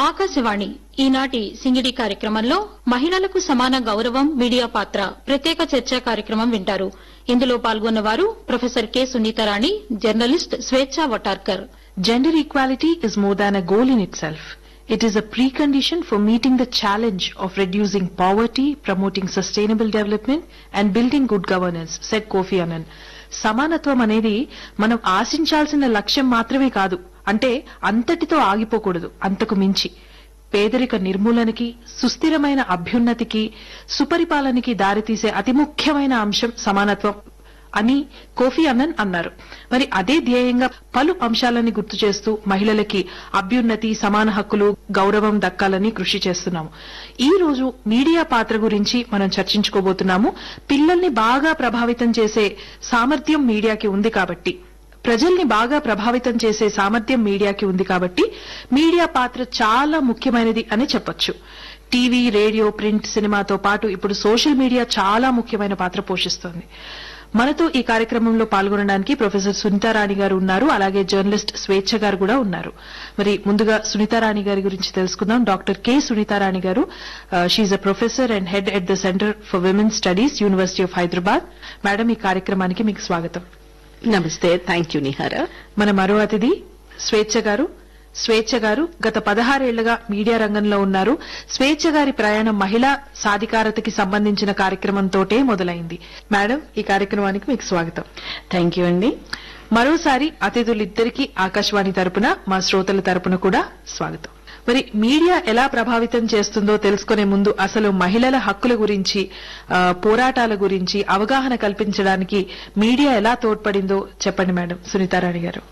ఆకాశవాణి ఈనాటి సింగిడి కార్యక్రమంలో మహిళలకు సమాన గౌరవం మీడియా పాత్ర ప్రత్యేక చర్చా కార్యక్రమం వింటారు ఇందులో పాల్గొన్నవారు professor K Sunitha Rani journalist Swecha Votarkar Gender equality is more than a goal in itself. It is a precondition for meeting the challenge of reducing poverty, promoting sustainable development, and building good governance, said Kofi Annan. సమానత్వం అనేది మనం ఆశించాల్సిన లక్ష్యం మాత్రమే కాదు అంటే అంతటితో ఆగిపోకూడదు అంతకు మించి పేదరిక నిర్మూలనకి సుస్థిరమైన అభ్యున్నతికి సుపరిపాలనకి దారితీసే అతి ముఖ్యమైన అంశం సమానత్వం అని కోఫీ అన్నన్ అన్నారు మరి అదే ధ్యేయంగా పలు అంశాలని గుర్తు చేస్తూ మహిళలకి అభ్యున్నతి సమాన హక్కులు గౌరవం దక్కాలని కృషి చేస్తున్నాము ఈ రోజు మీడియా పాత్ర గురించి మనం చర్చించుకోబోతున్నాము పిల్లల్ని బాగా ప్రభావితం చేసే సామర్థ్యం మీడియాకి ఉంది కాబట్టి ప్రజల్ని బాగా ప్రభావితం చేసే సామర్థ్యం మీడియాకి ఉంది కాబట్టి మీడియా పాత్ర చాలా ముఖ్యమైనది అని చెప్పొచ్చు టీవీ రేడియో ప్రింట్ సినిమాతో పాటు ఇప్పుడు సోషల్ మీడియా చాలా ముఖ్యమైన పాత్ర పోషిస్తోంది మనతో ఈ కార్యక్రమంలో పాల్గొనడానికి ప్రొఫెసర్ సునీతారాణి గారు ఉన్నారు అలాగే జర్నలిస్ట్ స్వేచ్ఛ గారు కూడా ఉన్నారు మరి ముందుగా సునీతారాణి గారి గురించి తెలుసుకుందాం డాక్టర్ కె సునీతారాణి గారు she a professor and head at the centre for women studies university of Hyderabad madam ఈ కార్యక్రమానికి మీకు స్వాగతం నమస్తే థ్యాంక్ యూ నిహార మన మరో అతిథి స్వేచ్ఛ గారు స్వేచ్ఛ గారు గత పదహారేళ్లుగా మీడియా రంగంలో ఉన్నారు స్వేచ్ఛ గారి ప్రయాణం మహిళా సాధికారతకి సంబంధించిన కార్యక్రమంతోటే మొదలైంది మేడం ఈ కార్యక్రమానికి మీకు స్వాగతం థ్యాంక్ యూ అండి మరోసారి అతిథులిద్దరికీ ఆకాశవాణి తరపున మా శ్రోతల తరపున కూడా స్వాగతం మరి మీడియా ఎలా ప్రభావితం చేస్తుందో తెలుసుకునే ముందు అసలు మహిళల హక్కుల గురించి ఆ, పోరాటాల గురించి అవగాహన కల్పించడానికి మీడియా ఎలా తోడ్పడిందో చెప్పండి మేడం సునీతారాణి గారు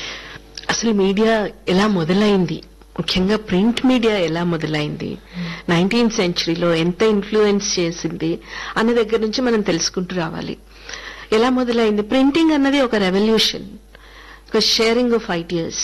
అసలు మీడియా ఎలా మొదలైంది ముఖ్యంగా ప్రింట్ మీడియా ఎలా మొదలైంది నైన్టీన్త్ సెంచరీలో ఎంత ఇన్ఫ్లుయెన్స్ చేసింది అన్న దగ్గర నుంచి మనం తెలుసుకుంటూ రావాలి ఎలా మొదలైంది ప్రింటింగ్ అన్నది ఒక రెవల్యూషన్ ఒక షేరింగ్ ఆఫ్ ఐడియాస్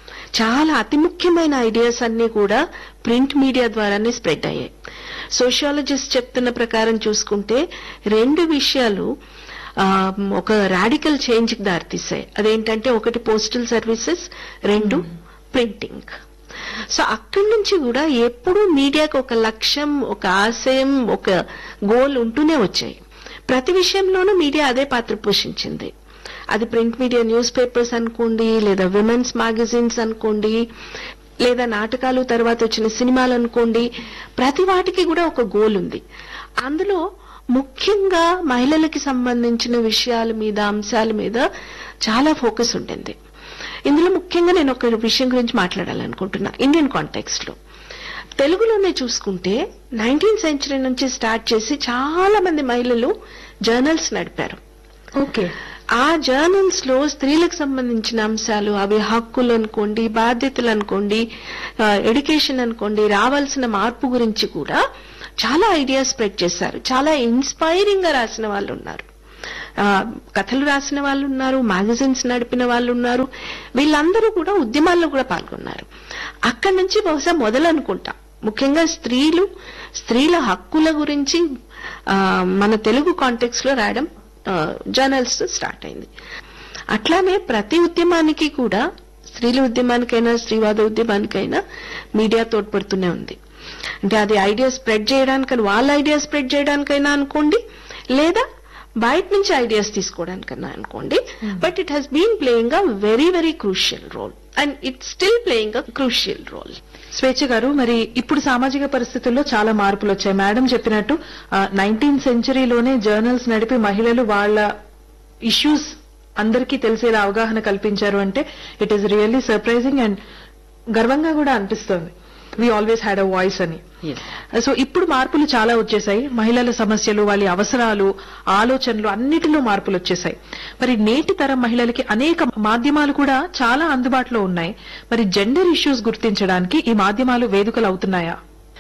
చాలా అతి ముఖ్యమైన ఐడియాస్ అన్ని కూడా ప్రింట్ మీడియా ద్వారానే స్ప్రెడ్ అయ్యాయి సోషియాలజిస్ట్ చెప్తున్న ప్రకారం చూసుకుంటే రెండు విషయాలు ఆ, ఒక రాడికల్ చేంజ్ కి దారితీసాయి అదేంటంటే ఒకటి పోస్టల్ సర్వీసెస్ రెండు ప్రింటింగ్ సో అక్కడి నుంచి కూడా ఎప్పుడూ మీడియాకు ఒక లక్ష్యం ఒక ఆశయం ఒక గోల్ ఉంటూనే వచ్చాయి ప్రతి విషయంలోనూ మీడియా అదే పాత్ర పోషించింది అది ప్రింట్ మీడియా న్యూస్ పేపర్స్ అనుకోండి లేదా విమెన్స్ మ్యాగజైన్స్ అనుకోండి లేదా నాటకాలు తర్వాత వచ్చిన సినిమాలు అనుకోండి ప్రతి వాటికి కూడా ఒక గోల్ ఉంది అందులో ముఖ్యంగా మహిళలకి సంబంధించిన విషయాల మీద అంశాల మీద చాలా ఫోకస్ ఉంటుంది ఇందులో ముఖ్యంగా నేను ఒక విషయం గురించి మాట్లాడాలనుకుంటున్నా ఇండియన్ కాంటెక్స్ట్ లో తెలుగులోనే చూసుకుంటే నైన్టీన్త్ సెంచరీ నుంచి స్టార్ట్ చేసి చాలా మంది మహిళలు జర్నల్స్ నడిపారు ఓకే ఆ జర్నల్స్ లో స్త్రీలకు సంబంధించిన అంశాలు అవి హక్కులు అనుకోండి బాధ్యతలు అనుకోండి ఎడ్యుకేషన్ అనుకోండి రావాల్సిన మార్పు గురించి కూడా చాలా ఐడియాస్ స్ప్రెడ్ చేశారు చాలా ఇన్స్పైరింగ్ గా రాసిన వాళ్ళు ఉన్నారు ఆ, కథలు రాసిన వాళ్ళు ఉన్నారు మ్యాగజైన్స్ నడిపిన వాళ్ళు ఉన్నారు వీళ్ళందరూ కూడా ఉద్యమాల్లో కూడా పాల్గొన్నారు అక్కడి నుంచి బహుశా మొదలనుకుంటా ముఖ్యంగా స్త్రీలు స్త్రీల హక్కుల గురించి ఆ, మన తెలుగు కాంటెక్స్ లో రాయడం జర్నల్స్ స్టార్ట్ అయింది అట్లానే ప్రతి ఉద్యమానికి కూడా స్త్రీల ఉద్యమానికైనా స్త్రీవాద ఉద్యమానికైనా మీడియా తోడ్పడుతూనే ఉంది అంటే అది ఐడియా స్ప్రెడ్ చేయడానికైనా వాళ్ళ ఐడియా స్ప్రెడ్ చేయడానికైనా అనుకోండి లేదా బయట నుంచి ఐడియాస్ తీసుకోవడానికైనా అనుకోండి but it has been playing a very very crucial role and it still playing a crucial role Swecha గారు మరి ఇప్పుడు సామాజిక పరిస్థితుల్లో చాలా మార్పులు వచ్చాయి మేడం చెప్పినట్టు నైన్టీన్త్ సెంచరీలోనే జర్నల్స్ నడిపి మహిళలు వాళ్ళ ఇష్యూస్ అందరికీ తెలిసేలా అవగాహన కల్పించారు అంటే it is really surprising and గర్వంగా కూడా అనిపిస్తోంది we always had a voice అని సో ఇప్పుడు మార్పులు చాలా వచ్చేసాయి మహిళల సమస్యలు వాళ్ళ అవసరాలు ఆలోచనలు అన్నిటిలో మార్పులు వచ్చేసాయి మరి నేటి తరం మహిళలకి అనేక మాధ్యమాలు కూడా చాలా అందుబాటులో ఉన్నాయి మరి జెండర్ ఇష్యూస్ గుర్తించడానికి ఈ మాధ్యమాలు వేదికలు అవుతున్నాయా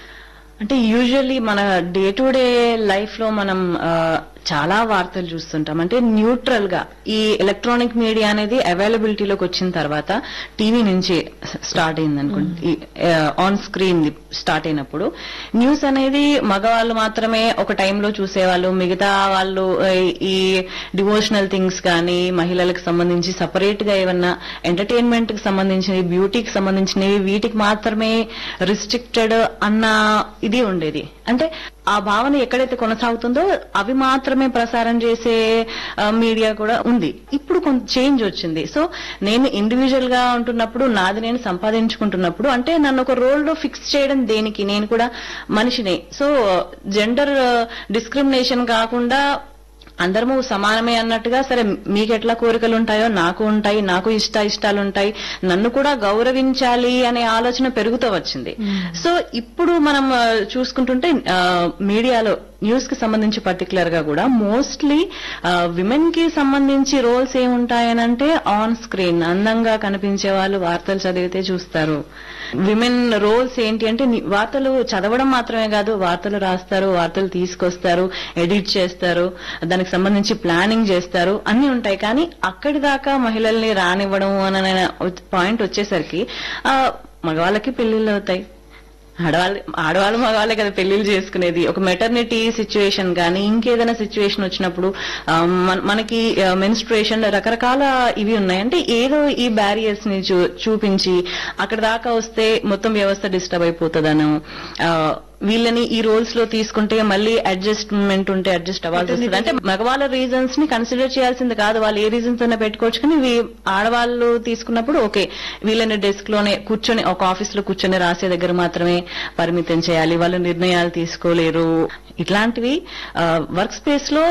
అంటే యూజువల్లీ మన డే టు డే లైఫ్ లో మనం ఆ, చాలా వార్తలు చూస్తుంటాం అంటే న్యూట్రల్ గా ఈ ఎలక్ట్రానిక్ మీడియా అనేది అవైలబిలిటీలోకి వచ్చిన తర్వాత టీవీ నుంచి స్టార్ట్ అయింది అనుకోండి ఆన్ స్క్రీన్ స్టార్ట్ అయినప్పుడు న్యూస్ అనేది మగవాళ్ళు మాత్రమే ఒక టైంలో చూసేవాళ్ళు మిగతా వాళ్ళు ఆ, ఈ డివోషనల్ థింగ్స్ కానీ మహిళలకు సంబంధించి సపరేట్ గా ఏమన్నా ఎంటర్టైన్మెంట్ కి సంబంధించినవి బ్యూటీకి సంబంధించినవి వీటికి మాత్రమే రిస్ట్రిక్టెడ్ అన్న ఇది ఉండేది అంటే ఆ భావన ఎక్కడైతే కొనసాగుతుందో అవి మాత్రమే ప్రసారం చేసే మీడియా కూడా ఉంది ఇప్పుడు కొంత చేంజ్ వచ్చింది సో నేను ఇండివిజువల్ గా ఉంటున్నప్పుడు నాది నేను సంపాదించుకుంటున్నప్పుడు అంటే నన్ను ఒక రోల్ లో ఫిక్స్ చేయడం దేనికి నేను కూడా మనిషినే సో జెండర్ డిస్క్రిమినేషన్ కాకుండా అందరము సమానమే అన్నట్టుగా సరే మీకు ఎట్లా కోరికలు ఉంటాయో నాకు ఉంటాయి నాకు ఇష్ట ఇష్టాలు ఉంటాయి నన్ను కూడా గౌరవించాలి అనే ఆలోచన పెరుగుతూ వచ్చింది సో ఇప్పుడు మనం ఆ, చూసుకుంటుంటే ఆ, మీడియాలో న్యూస్ కి సంబంధించి పర్టికులర్ గా కూడా మోస్ట్లీ విమెన్ కి సంబంధించి రోల్స్ ఏముంటాయనంటే ఆన్ స్క్రీన్ అందంగా కనిపించే వాళ్ళు వార్తలు చదివితే చూస్తారు విమెన్ రోల్స్ ఏంటి అంటే ని- వార్తలు చదవడం మాత్రమే కాదు వార్తలు రాస్తారు వార్తలు తీసుకొస్తారు ఎడిట్ చేస్తారు దానికి సంబంధించి ప్లానింగ్ చేస్తారు అన్ని ఉంటాయి కానీ అక్కడి దాకా మహిళల్ని రానివ్వడం అనే పాయింట్ వచ్చేసరికి ఆ, మగవాళ్ళకి పెళ్లిళ్ళు అవుతాయి ఆడవాళ్ళు ఆడవాళ్ళు మగవాళ్ళే కదా పెళ్లిళ్ళు చేసుకునేది ఒక మెటర్నిటీ సిచ్యువేషన్ కానీ ఇంకేదైనా సిచ్యువేషన్ వచ్చినప్పుడు ఆ, మన- మనకి మెన్స్ట్రుయేషన్ రకరకాల ఇవి ఉన్నాయి అంటే ఏదో ఈ బ్యారియర్స్ ని చూ- చూపించి అక్కడ దాకా వస్తే మొత్తం వ్యవస్థ డిస్టర్బ్ అయిపోతుందను ఆ, వీళ్ళని ఈ రోల్స్ లో తీసుకుంటే మళ్ళీ అడ్జస్ట్మెంట్ ఉంటే అడ్జస్ట్ అవ్వాల్సి వస్తుంది అంటే మగవాళ్ళ రీజన్స్ ని కన్సిడర్ చేయాల్సింది కాదు వాళ్ళు ఏ రీజన్స్ అయినా పెట్టుకోవచ్చు కానీ వీ- ఆడవాళ్ళు తీసుకున్నప్పుడు ఓకే వీళ్ళని డెస్క్ లోనే కూర్చొని ఒక ఆఫీస్ లో కూర్చొని రాసే దగ్గర మాత్రమే పరిమితం చేయాలి వాళ్ళు నిర్ణయాలు తీసుకోలేరు ఇట్లాంటివి వర్క్ స్పేస్ లో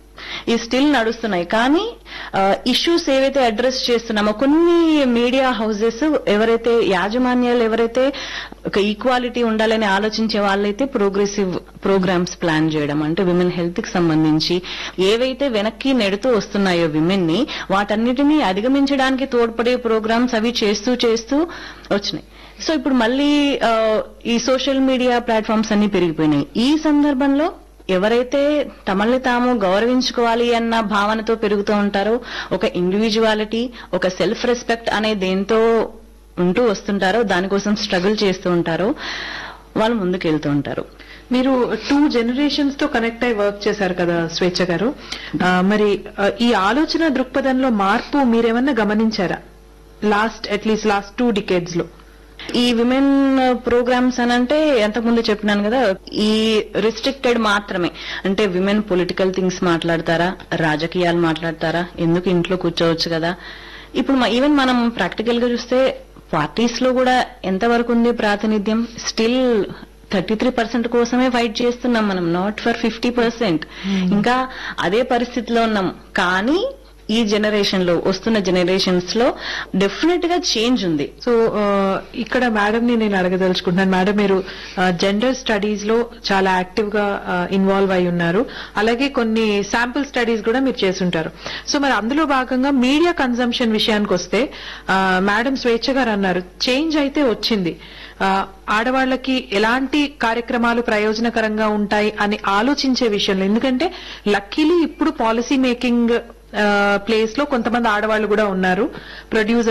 ఈ స్టిల్ నడుస్తున్నాయి కానీ ఇష్యూస్ ఏవైతే అడ్రస్ చేస్తున్నామో కొన్ని మీడియా హౌసెస్ ఎవరైతే యాజమాన్యాలు ఎవరైతే ఒక ఈక్వాలిటీ ఉండాలని ఆలోచించే వాళ్ళైతే ప్రోగ్రెసివ్ ప్రోగ్రామ్స్ ప్లాన్ చేయడం అంటే విమెన్ హెల్త్ కి సంబంధించి ఏవైతే వెనక్కి నెడుతూ వస్తున్నాయో విమెన్ ని వాటన్నిటినీ అధిగమించడానికి తోడ్పడే ప్రోగ్రామ్స్ అవి చేస్తూ చేస్తూ వచ్చినాయి సో ఇప్పుడు మళ్ళీ ఆ, ఈ సోషల్ మీడియా ప్లాట్ఫామ్స్ అన్ని పెరిగిపోయినాయి ఈ సందర్భంలో ఎవరైతే తమల్ని తాము గౌరవించుకోవాలి అన్న భావనతో పెరుగుతూ ఉంటారో ఒక ఇండివిజువాలిటీ ఒక సెల్ఫ్ రెస్పెక్ట్ అనే దేంతో ఉంటూ వస్తుంటారో దానికోసం స్ట్రగుల్ చేస్తూ ఉంటారో వాళ్ళు ముందుకెళ్తూ ఉంటారు మీరు టూ జనరేషన్స్ తో కనెక్ట్ అయి వర్క్ చేశారు కదా స్వేచ్ఛ గారు ఆ, మరి ఆ, ఈ ఆలోచన దృక్పథంలో మార్పు మీరేమన్నా గమనించారా last at least last two decades లో ఈ విమెన్ ప్రోగ్రామ్స్ అని అంటే ఎంతకుముందు చెప్పినాను కదా ఈ రిస్ట్రిక్టెడ్ మాత్రమే అంటే విమెన్ పొలిటికల్ థింగ్స్ మాట్లాడతారా రాజకీయాలు మాట్లాడతారా ఎందుకు ఇంట్లో కూర్చోవచ్చు కదా ఇప్పుడు ఈవెన్ మనం ప్రాక్టికల్ గా చూస్తే పార్టీస్ లో కూడా ఎంతవరకు ఉంది ప్రాతినిధ్యం స్టిల్ థర్టీ త్రీ పర్సెంట్ కోసమే ఫైట్ చేస్తున్నాం మనం నాట్ ఫర్ ఫిఫ్టీ పర్సెంట్ ఇంకా అదే పరిస్థితిలో ఉన్నాం కానీ ఈ జనరేషన్ లో వస్తున్న జనరేషన్స్ లో డెఫినెట్ గా చేంజ్ ఉంది సో ఆ, ఇక్కడ మేడం ని నేను అడగదలుచుకుంటున్నాను మేడం మీరు జెండర్ స్టడీస్ లో చాలా యాక్టివ్ గా ఇన్వాల్వ్ అయి ఉన్నారు అలాగే కొన్ని శాంపుల్ స్టడీస్ కూడా మీరు చేసుంటారు సో మరి అందులో భాగంగా మీడియా కన్సంప్షన్ విషయానికి వస్తే ఆ, మేడం స్వేచ్ఛ గారు అన్నారు చేంజ్ అయితే వచ్చింది ఆ, ఆడవాళ్లకి ఎలాంటి కార్యక్రమాలు ప్రయోజనకరంగా ఉంటాయి అని ఆలోచించే విషయంలో ఎందుకంటే లక్కీలీ ఇప్పుడు పాలసీ మేకింగ్ ప్లేస్ లో కొంతమంది ఆడవాళ్లు కూడా ఉన్నారు ప్రొడ్యూసర్